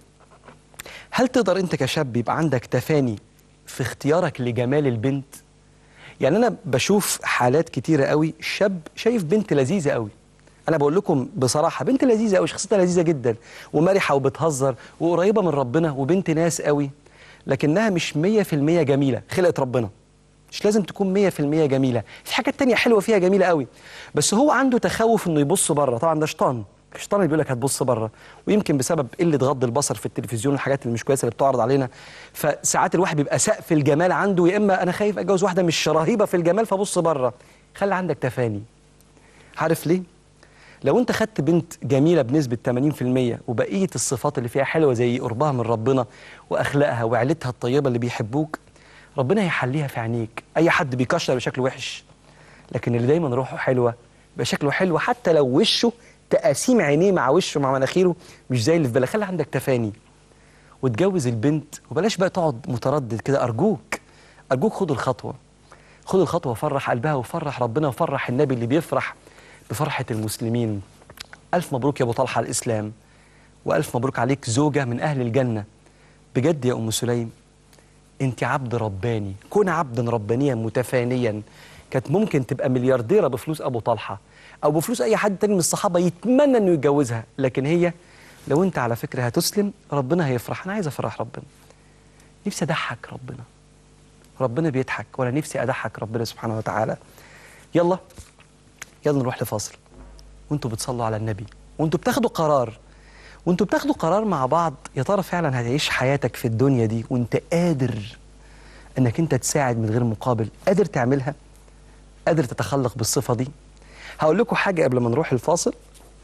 هل تقدر انت كشاب يبقى عندك تفاني في اختيارك لجمال البنت يعني انا بشوف حالات كتيره قوي شاب شايف بنت لذيذه قوي انا بقول لكم بصراحه بنت لذيذه قوي شخصيتها لذيذه جدا ومرحه وبتهزر وقريبه من ربنا وبنت ناس قوي لكنها مش 100% جميله خلقت ربنا مش لازم تكون 100% جميله في حاجات تانية حلوه فيها جميله قوي بس هو عنده تخوف انه يبص بره طبعا ده شيطان الشيطان اللي بيقول لك هتبص بره ويمكن بسبب قله غض البصر في التلفزيون والحاجات اللي مش كويسه اللي بتعرض علينا فساعات الواحد بيبقى سقف الجمال عنده يا اما انا خايف اتجوز واحده مش رهيبه في الجمال فبص بره خلي عندك تفاني عارف ليه لو انت خدت بنت جميله بنسبه 80% وبقيه الصفات اللي فيها حلوه زي قربها من ربنا واخلاقها وعيلتها الطيبه اللي بيحبوك ربنا هيحليها في عينيك اي حد بيكشر بشكل وحش لكن اللي دايما روحه حلوه بقى شكله حلو حتى لو وشه تقاسيم عينيه مع وشه مع مناخيره مش زي اللي في بالك خلي عندك تفاني وتجوز البنت وبلاش بقى تقعد متردد كده ارجوك ارجوك خد الخطوه خد الخطوه وفرح قلبها وفرح ربنا وفرح النبي اللي بيفرح بفرحه المسلمين الف مبروك يا ابو طلحه الاسلام والف مبروك عليك زوجه من اهل الجنه بجد يا ام سليم انت عبد رباني كون عبدا ربانيا متفانيا كانت ممكن تبقى مليارديره بفلوس ابو طلحه او بفلوس اي حد تاني من الصحابه يتمنى انه يتجوزها لكن هي لو انت على فكره هتسلم ربنا هيفرح انا عايز افرح ربنا نفسي اضحك ربنا ربنا بيضحك وانا نفسي اضحك ربنا سبحانه وتعالى يلا يلا نروح لفاصل وانتوا بتصلوا على النبي وانتوا بتاخدوا قرار وانتوا بتاخدوا قرار مع بعض يا ترى فعلا هتعيش حياتك في الدنيا دي وانت قادر انك انت تساعد من غير مقابل قادر تعملها قادر تتخلق بالصفة دي هقول لكم حاجة قبل ما نروح الفاصل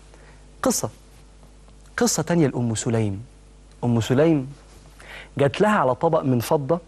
قصة قصة تانية لأم سليم أم سليم جات لها على طبق من فضة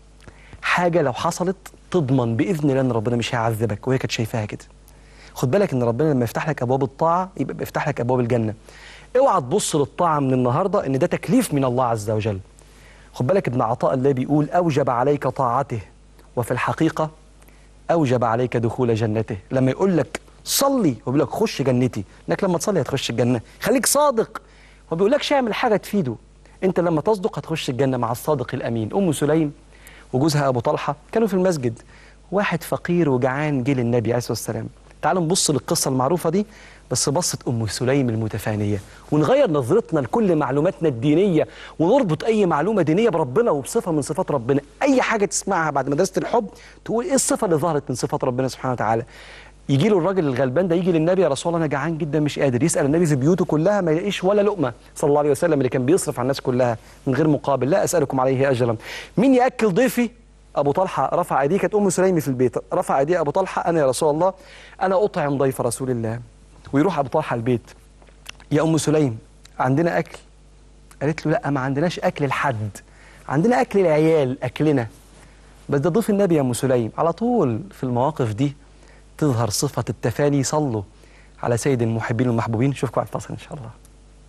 حاجة لو حصلت تضمن بإذن الله إن ربنا مش هيعذبك وهي كانت شايفاها كده خد بالك إن ربنا لما يفتح لك أبواب الطاعة يبقى بيفتح لك أبواب الجنة اوعى تبص للطاعة من النهاردة إن ده تكليف من الله عز وجل خد بالك ابن عطاء الله بيقول أوجب عليك طاعته وفي الحقيقة أوجب عليك دخول جنته لما يقول لك صلي هو بيقول لك خش جنتي انك لما تصلي هتخش الجنة خليك صادق هو بيقولكش اعمل حاجة تفيده انت لما تصدق هتخش الجنة مع الصادق الأمين أم سليم وجوزها أبو طلحة كانوا في المسجد واحد فقير وجعان جه للنبي عليه الصلاة والسلام تعالوا نبص للقصة المعروفة دي بس بصت أم سليم المتفانية ونغير نظرتنا لكل معلوماتنا الدينية ونربط أي معلومة دينية بربنا وبصفة من صفات ربنا أي حاجة تسمعها بعد مدرسة الحب تقول إيه الصفة اللي ظهرت من صفات ربنا سبحانه وتعالى يجي له الراجل الغلبان ده يجي للنبي يا رسول الله انا جعان جدا مش قادر يسال النبي في بيوته كلها ما يلاقيش ولا لقمه صلى الله عليه وسلم اللي كان بيصرف على الناس كلها من غير مقابل لا اسالكم عليه اجرا مين ياكل ضيفي ابو طلحه رفع ايديه كانت ام سليم في البيت رفع ايديه ابو طلحه انا يا رسول الله انا اطعم ضيف رسول الله ويروح ابو طلحه البيت يا ام سليم عندنا اكل قالت له لا ما عندناش اكل لحد عندنا اكل العيال اكلنا بس ده ضيف النبي يا ام سليم على طول في المواقف دي تظهر صفه التفاني صلوا على سيد المحبين والمحبوبين نشوفكم على الفاصل ان شاء الله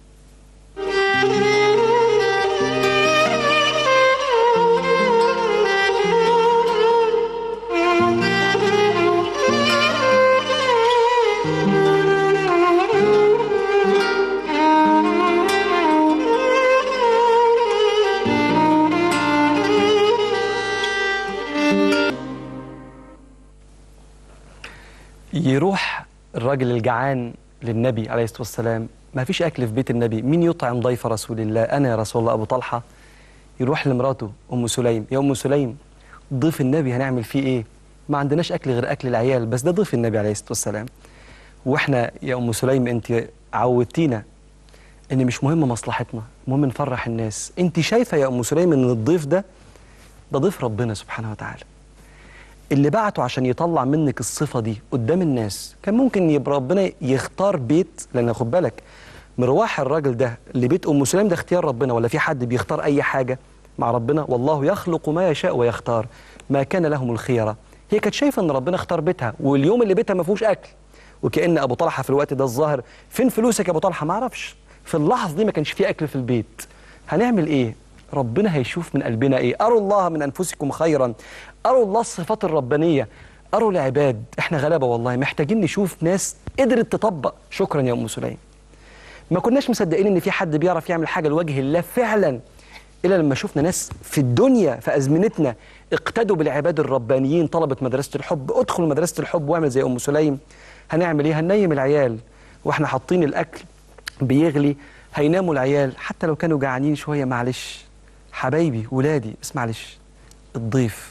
يروح الراجل الجعان للنبي عليه الصلاه والسلام ما فيش اكل في بيت النبي مين يطعم ضيف رسول الله انا يا رسول الله ابو طلحه يروح لمراته ام سليم يا ام سليم ضيف النبي هنعمل فيه ايه ما عندناش اكل غير اكل العيال بس ده ضيف النبي عليه الصلاه والسلام واحنا يا ام سليم انت عودتينا ان مش مهم مصلحتنا مهم نفرح الناس انت شايفه يا ام سليم ان الضيف ده ده ضيف ربنا سبحانه وتعالى اللي بعته عشان يطلع منك الصفة دي قدام الناس كان ممكن يبقى ربنا يختار بيت لأن خد بالك مروح الراجل ده لبيت أم سليم ده اختيار ربنا ولا في حد بيختار أي حاجة مع ربنا والله يخلق ما يشاء ويختار ما كان لهم الخيرة هي كانت شايفة أن ربنا اختار بيتها واليوم اللي بيتها ما فيهوش أكل وكأن أبو طلحة في الوقت ده الظاهر فين فلوسك يا أبو طلحة ما أعرفش في اللحظة دي ما كانش فيه أكل في البيت هنعمل إيه ربنا هيشوف من قلبنا ايه اروا الله من انفسكم خيرا اروا الله الصفات الربانيه اروا العباد احنا غلابه والله محتاجين نشوف ناس قدرت تطبق شكرا يا ام سليم ما كناش مصدقين ان في حد بيعرف يعمل حاجه لوجه الله فعلا الا لما شفنا ناس في الدنيا في ازمنتنا اقتدوا بالعباد الربانيين طلبه مدرسه الحب ادخلوا مدرسه الحب واعمل زي ام سليم هنعمل ايه هننيم العيال واحنا حاطين الاكل بيغلي هيناموا العيال حتى لو كانوا جعانين شويه معلش حبايبي ولادي بس معلش الضيف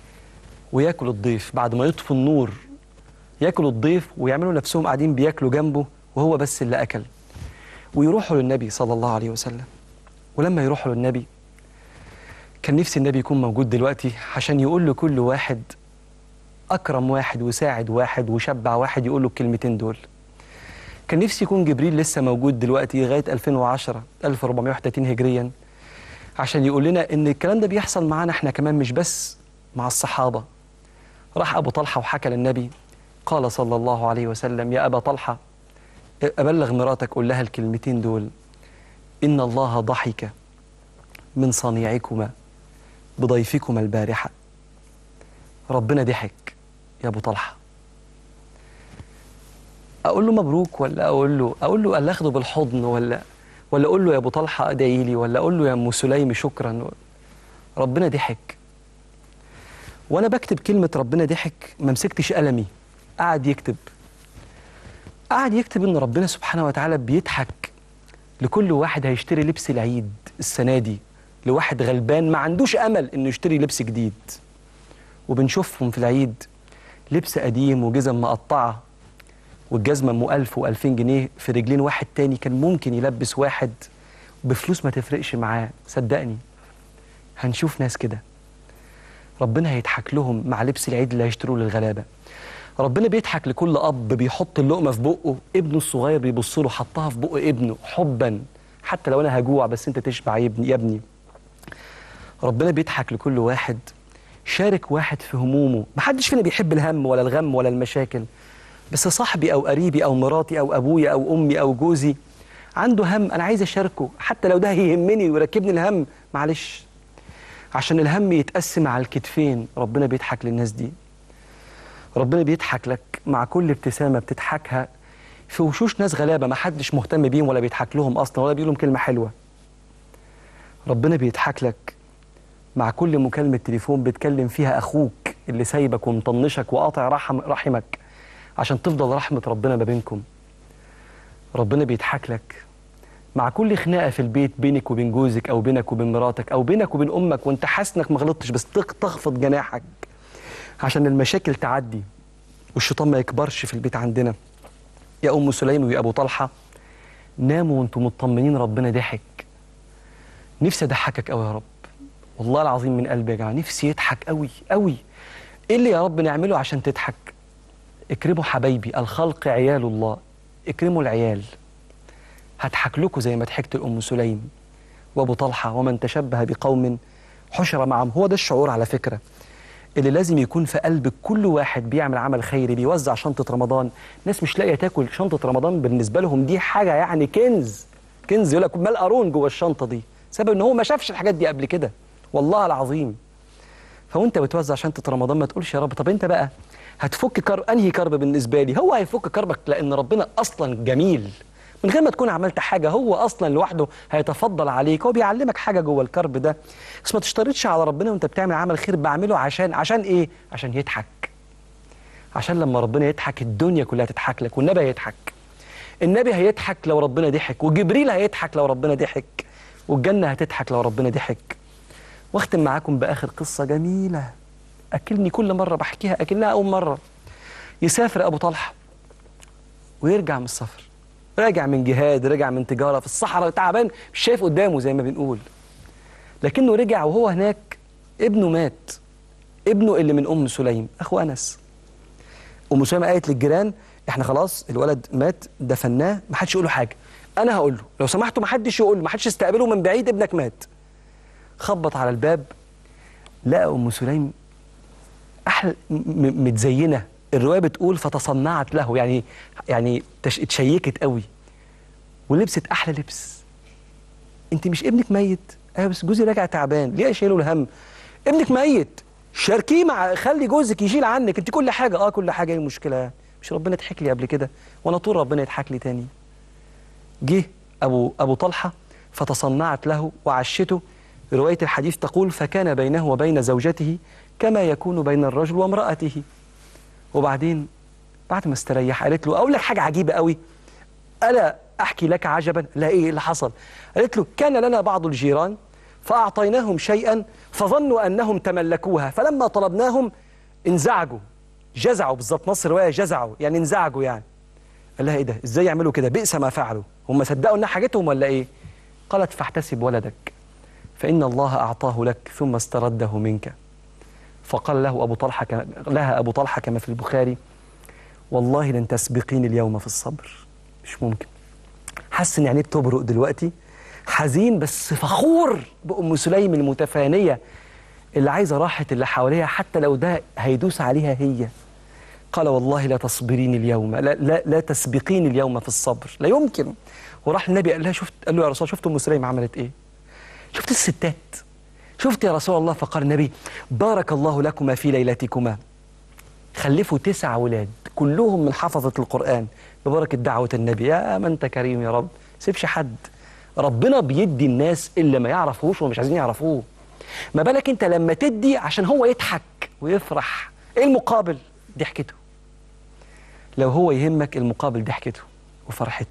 وياكل الضيف بعد ما يطفوا النور ياكلوا الضيف ويعملوا نفسهم قاعدين بياكلوا جنبه وهو بس اللي اكل ويروحوا للنبي صلى الله عليه وسلم ولما يروحوا للنبي كان نفسي النبي يكون موجود دلوقتي عشان يقول لكل واحد اكرم واحد وساعد واحد وشبع واحد يقول له الكلمتين دول كان نفسي يكون جبريل لسه موجود دلوقتي لغايه 2010 1431 هجريا عشان يقول لنا ان الكلام ده بيحصل معانا احنا كمان مش بس مع الصحابه راح ابو طلحه وحكى للنبي قال صلى الله عليه وسلم يا ابا طلحه ابلغ مراتك قول لها الكلمتين دول ان الله ضحك من صنيعكما بضيفكما البارحه ربنا ضحك يا ابو طلحه اقول له مبروك ولا اقول له اقول له قال اخده بالحضن ولا ولا اقول له يا ابو طلحه ادعي لي ولا اقول له يا ام سليم شكرا ربنا ضحك وانا بكتب كلمه ربنا ضحك ما مسكتش قلمي قعد يكتب قعد يكتب ان ربنا سبحانه وتعالى بيضحك لكل واحد هيشتري لبس العيد السنه دي لواحد غلبان ما عندوش امل انه يشتري لبس جديد وبنشوفهم في العيد لبس قديم وجزم مقطعه والجزمه ام 1000 و2000 جنيه في رجلين واحد تاني كان ممكن يلبس واحد بفلوس ما تفرقش معاه صدقني هنشوف ناس كده ربنا هيضحك لهم مع لبس العيد اللي هيشتروه للغلابه ربنا بيضحك لكل اب بيحط اللقمه في بقه ابنه الصغير بيبص له حطها في بق ابنه حبا حتى لو انا هجوع بس انت تشبع يا ابني يا ابني ربنا بيضحك لكل واحد شارك واحد في همومه محدش فينا بيحب الهم ولا الغم ولا المشاكل بس صاحبي او قريبي او مراتي او ابويا او امي او جوزي عنده هم انا عايز اشاركه حتى لو ده هيهمني ويركبني الهم معلش عشان الهم يتقسم على الكتفين ربنا بيضحك للناس دي ربنا بيضحك لك مع كل ابتسامه بتضحكها في وشوش ناس غلابه ما حدش مهتم بيهم ولا بيضحك لهم اصلا ولا بيقول لهم كلمه حلوه ربنا بيضحك لك مع كل مكالمه تليفون بتكلم فيها اخوك اللي سايبك ومطنشك وقاطع رحم رحمك عشان تفضل رحمة ربنا ما بينكم ربنا بيضحك لك مع كل خناقة في البيت بينك وبين جوزك أو بينك وبين مراتك أو بينك وبين أمك وأنت حاسس إنك ما غلطتش بس تخ- تخفض جناحك عشان المشاكل تعدي والشيطان ما يكبرش في البيت عندنا يا ام سليم ويا ابو طلحه ناموا وانتم مطمنين ربنا ضحك نفسي اضحكك قوي يا رب والله العظيم من قلبي يا جماعه نفسي يضحك قوي قوي ايه اللي يا رب نعمله عشان تضحك اكرموا حبايبي الخلق عيال الله اكرموا العيال هضحك لكم زي ما ضحكت لام سليم وابو طلحه ومن تشبه بقوم حشر معهم هو ده الشعور على فكره اللي لازم يكون في قلب كل واحد بيعمل عمل خيري بيوزع شنطه رمضان ناس مش لاقيه تاكل شنطه رمضان بالنسبه لهم دي حاجه يعني كنز كنز يقول لك مال قارون جوه الشنطه دي سبب ان هو ما شافش الحاجات دي قبل كده والله العظيم فوانت بتوزع شنطه رمضان ما تقولش يا رب طب انت بقى هتفك كرب انهي كرب بالنسبه لي هو هيفك كربك لان ربنا اصلا جميل من غير ما تكون عملت حاجه هو اصلا لوحده هيتفضل عليك هو بيعلمك حاجه جوه الكرب ده بس ما تشترطش على ربنا وانت بتعمل عمل خير بعمله عشان عشان ايه عشان يضحك عشان لما ربنا يضحك الدنيا كلها تضحك لك والنبي هيضحك النبي هيضحك لو ربنا ضحك وجبريل هيضحك لو ربنا ضحك والجنه هتضحك لو ربنا ضحك واختم معاكم باخر قصه جميله اكلني كل مره بحكيها اكلنها اول مره يسافر ابو طلحه ويرجع من السفر راجع من جهاد راجع من تجاره في الصحراء تعبان مش شايف قدامه زي ما بنقول لكنه رجع وهو هناك ابنه مات ابنه اللي من ام سليم اخو انس ام سليم قالت للجيران احنا خلاص الولد مات دفناه ما حدش يقول له حاجه انا هقول له لو سمحتوا ما حدش يقول له ما حدش يستقبله من بعيد ابنك مات خبط على الباب لقى ام سليم احلى م- متزينه الروايه بتقول فتصنعت له يعني يعني تش- اتشيكت قوي ولبست احلى لبس انت مش ابنك ميت ايوه بس جوزي راجع تعبان ليه شايله الهم ابنك ميت شاركيه مع خلي جوزك يشيل عنك انت كل حاجه اه كل حاجه ايه المشكله يعني مش ربنا يضحك لي قبل كده وانا طول ربنا يضحك لي تاني جه ابو ابو طلحه فتصنعت له وعشته روايه الحديث تقول فكان بينه وبين زوجته كما يكون بين الرجل وامراته وبعدين بعد ما استريح قالت له اقول لك حاجه عجيبه قوي الا احكي لك عجبا لا ايه اللي حصل قالت له كان لنا بعض الجيران فاعطيناهم شيئا فظنوا انهم تملكوها فلما طلبناهم انزعجوا جزعوا بالظبط نص الروايه جزعوا يعني انزعجوا يعني قال لها ايه ده ازاي يعملوا كده بئس ما فعلوا هم صدقوا انها حاجتهم ولا ايه قالت فاحتسب ولدك فان الله اعطاه لك ثم استرده منك فقال له ابو طلحه كما لها ابو طلحه كما في البخاري والله لن تسبقيني اليوم في الصبر مش ممكن حاسس ان عينيه بتبرق دلوقتي حزين بس فخور بام سليم المتفانيه اللي عايزه راحه اللي حواليها حتى لو ده هيدوس عليها هي قال والله لا تصبرين اليوم لا, لا, لا تسبقين اليوم في الصبر لا يمكن وراح النبي قال لها شفت قال له يا رسول الله شفت ام سليم عملت ايه شفت الستات شفت يا رسول الله فقال النبي بارك الله لكما في ليلتكما خلفوا تسع ولاد كلهم من حفظة القرآن ببركة دعوة النبي يا ما انت كريم يا رب سيبش حد ربنا بيدي الناس اللي ما يعرفوش ومش عايزين يعرفوه ما بالك انت لما تدي عشان هو يضحك ويفرح ايه المقابل ضحكته لو هو يهمك المقابل ضحكته وفرحته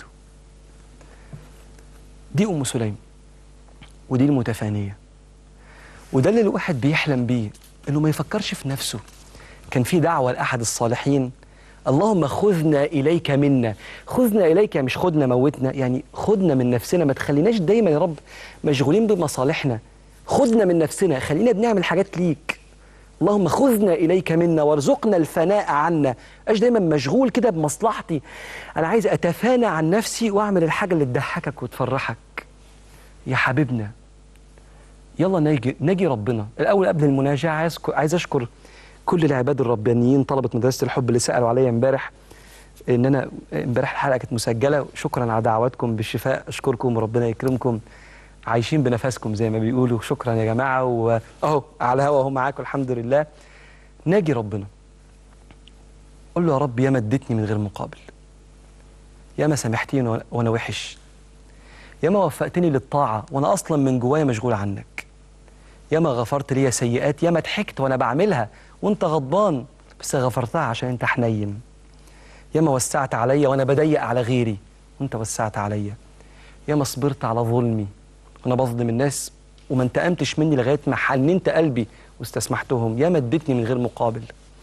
دي ام سليم ودي المتفانيه وده اللي الواحد بيحلم بيه انه ما يفكرش في نفسه كان في دعوه لاحد الصالحين اللهم خذنا اليك منا خذنا اليك مش خذنا موتنا يعني خذنا من نفسنا ما تخليناش دايما يا رب مشغولين بمصالحنا خذنا من نفسنا خلينا بنعمل حاجات ليك اللهم خذنا اليك منا وارزقنا الفناء عنا اش دايما مشغول كده بمصلحتي انا عايز اتفانى عن نفسي واعمل الحاجه اللي تضحكك وتفرحك يا حبيبنا يلا نجي نجي ربنا الاول قبل المناجاه عايز عايز اشكر كل العباد الربانيين طلبه مدرسه الحب اللي سالوا عليا امبارح ان انا امبارح الحلقه كانت مسجله شكرا على دعواتكم بالشفاء اشكركم وربنا يكرمكم عايشين بنفسكم زي ما بيقولوا شكرا يا جماعه واهو على الهوا اهو معاكم الحمد لله ناجي ربنا قول له يا رب يا ما اديتني من غير مقابل يا ما سامحتني وأنا- وانا وحش يا ما وفقتني للطاعه وانا اصلا من جوايا مشغول عنك يا ما غفرت لي سيئات يا ما ضحكت وانا بعملها وانت غضبان بس غفرتها عشان انت حنين يا ما وسعت عليا وانا بضيق على غيري وانت وسعت عليا يا ما صبرت على ظلمي وانا بظلم الناس وما انتقمتش مني لغايه ما حننت قلبي واستسمحتهم يا ما اديتني من غير مقابل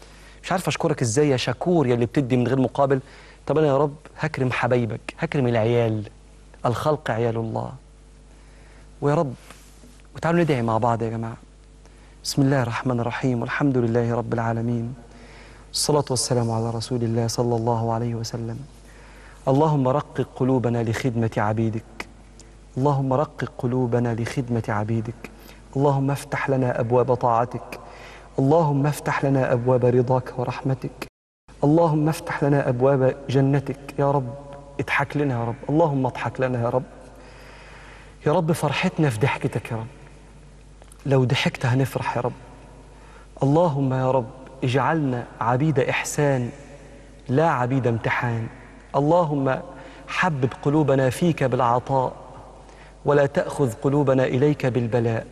مش عارف اشكرك ازاي يا شكور يا اللي بتدي من غير مقابل طب انا يا رب هكرم حبايبك هكرم العيال الخلق عيال الله ويا رب وتعالوا ندعي مع بعض يا جماعه بسم الله الرحمن الرحيم والحمد لله رب العالمين الصلاة والسلام على رسول الله صلى الله عليه وسلم اللهم رقق قلوبنا لخدمة عبيدك اللهم رقق قلوبنا لخدمة عبيدك اللهم افتح لنا أبواب طاعتك اللهم افتح لنا أبواب رضاك ورحمتك اللهم افتح لنا أبواب جنتك يا رب اضحك لنا يا رب اللهم اضحك لنا يا رب يا رب فرحتنا في ضحكتك يا رب لو ضحكت هنفرح يا رب اللهم يا رب اجعلنا عبيد إحسان لا عبيد امتحان اللهم حبب قلوبنا فيك بالعطاء ولا تأخذ قلوبنا إليك بالبلاء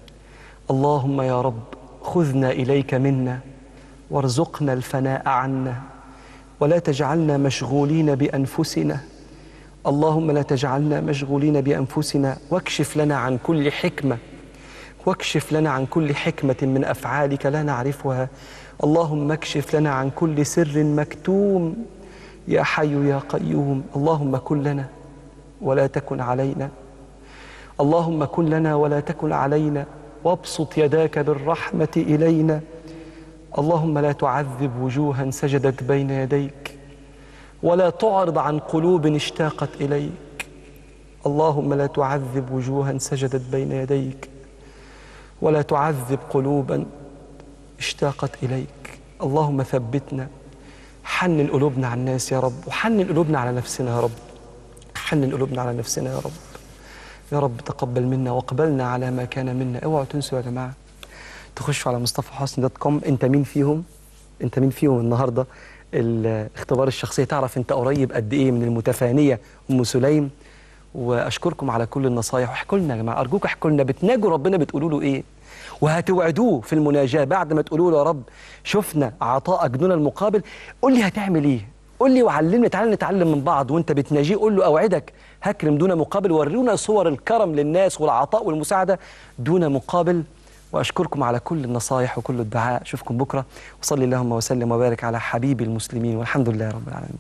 اللهم يا رب خذنا إليك منا وارزقنا الفناء عنا ولا تجعلنا مشغولين بأنفسنا اللهم لا تجعلنا مشغولين بأنفسنا واكشف لنا عن كل حكمة واكشف لنا عن كل حكمة من أفعالك لا نعرفها اللهم اكشف لنا عن كل سر مكتوم يا حي يا قيوم اللهم كن لنا ولا تكن علينا اللهم كن لنا ولا تكن علينا وابسط يداك بالرحمة إلينا اللهم لا تعذب وجوها سجدت بين يديك ولا تعرض عن قلوب اشتاقت إليك اللهم لا تعذب وجوها سجدت بين يديك ولا تعذب قلوبا اشتاقت إليك اللهم ثبتنا حنن قلوبنا على الناس يا رب وحنن قلوبنا على نفسنا يا رب حنن قلوبنا على نفسنا يا رب يا رب تقبل منا واقبلنا على ما كان منا اوعوا تنسوا يا جماعه تخشوا على مصطفى حسني دوت كوم انت مين فيهم انت مين فيهم النهارده الاختبار الشخصيه تعرف انت قريب قد ايه من المتفانيه ام سليم واشكركم على كل النصايح واحكوا لنا يا جماعه ارجوك احكوا لنا بتناجوا ربنا بتقولوا له ايه وهتوعدوه في المناجاه بعد ما تقولوا له يا رب شفنا عطاءك دون المقابل قول لي هتعمل ايه قول لي وعلمني تعالى نتعلم من بعض وانت بتناجيه قول له اوعدك هكرم دون مقابل ورينا صور الكرم للناس والعطاء والمساعده دون مقابل واشكركم على كل النصائح وكل الدعاء اشوفكم بكره وصلي اللهم وسلم وبارك على حبيب المسلمين والحمد لله رب العالمين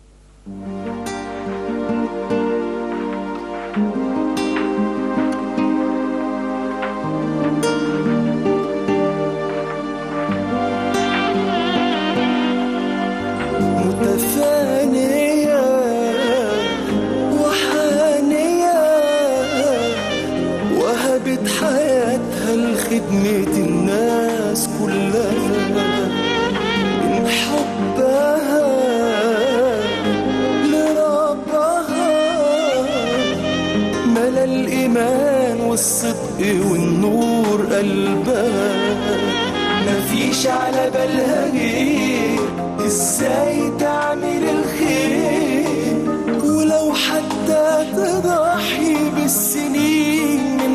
متفانية وحانية وهبت حياتها لخدمة الناس كلها من حبها لربها ملا الإيمان والصدق والنور قلبها مفيش على بالها غير ازاي تعمل الخير ولو حتى تضحي بالسنين من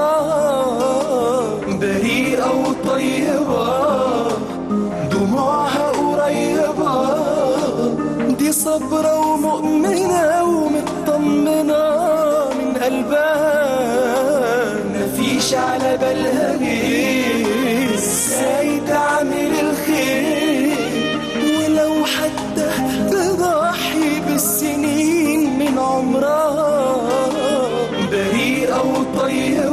عمرها بريئة وطيبة دموعها قريبة دي صبرة ومؤمنة ومطمنة من قلبها مفيش على بالها غير ازاي تعمل الخير ولو حتى تضحي بالسنين من عمرها بريئة وطيبة